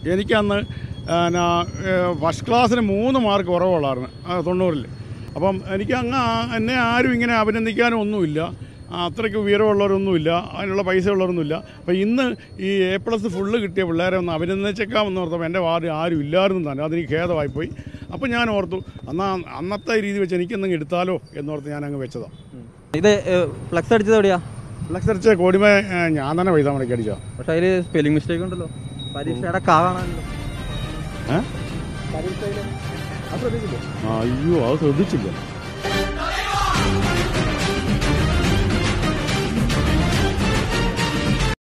എനിക്കന്ന് എന്നാ ഫസ്റ്റ് ക്ലാസ്സിന് മൂന്ന് മാർക്ക് കുറവുള്ളായിരുന്നു ആ, തൊണ്ണൂറിൽ അപ്പം എനിക്ക് അങ്ങ് ആ- എന്നെ ആരും ഇങ്ങനെ അഭിനന്ദിക്കാനും ഒന്നുമില്ല ആ, അത്രയ്ക്ക് ഉയരമുള്ളവരൊന്നുമില്ല അതിനുള്ള പൈസ ഉള്ളവരൊന്നുമില്ല അപ്പോൾ ഇന്ന് ഈ എ പ്ലസ് ഫുള്ള് കിട്ടിയ പിള്ളേരെ ഒന്ന് അഭിനന്ദിച്ചേക്കാമെന്ന് ഓർത്തപ്പോൾ എൻ്റെ വാർഡ് ആരും ഇല്ലായിരുന്നു തന്നെ അതെനിക്ക് ഖേദമായി പോയി അപ്പോൾ ഞാൻ ഓർത്തു എന്നാൽ അന്നത്തെ രീതി വെച്ച് എനിക്കെന്തെങ്കിലും എടുത്താലോ എന്നോർത്ത് ഞാൻ അങ്ങ് വെച്ചതാണ് ഇത് ഫ്ലക്സ് അടിച്ചത് എവിടെയാ ഫ്ലക്സ് അടിച്ച കോടിമേ ഏ, ഞാൻ തന്നെ പൈസ മുടക്കി അടിച്ചതാണ് പക്ഷെ അതിൽ സ്പെല്ലിംഗ് മിസ്റ്റേക്ക് ഉണ്ടല്ലോ പരീക്ഷയുടെ കാ കാണാനല്ലോ ഏ പരീക്ഷയില് അത് ശ്രദ്ധിച്ചില്ലേ അയ്യോ അത് ശ്രദ്ധിച്ചില്ല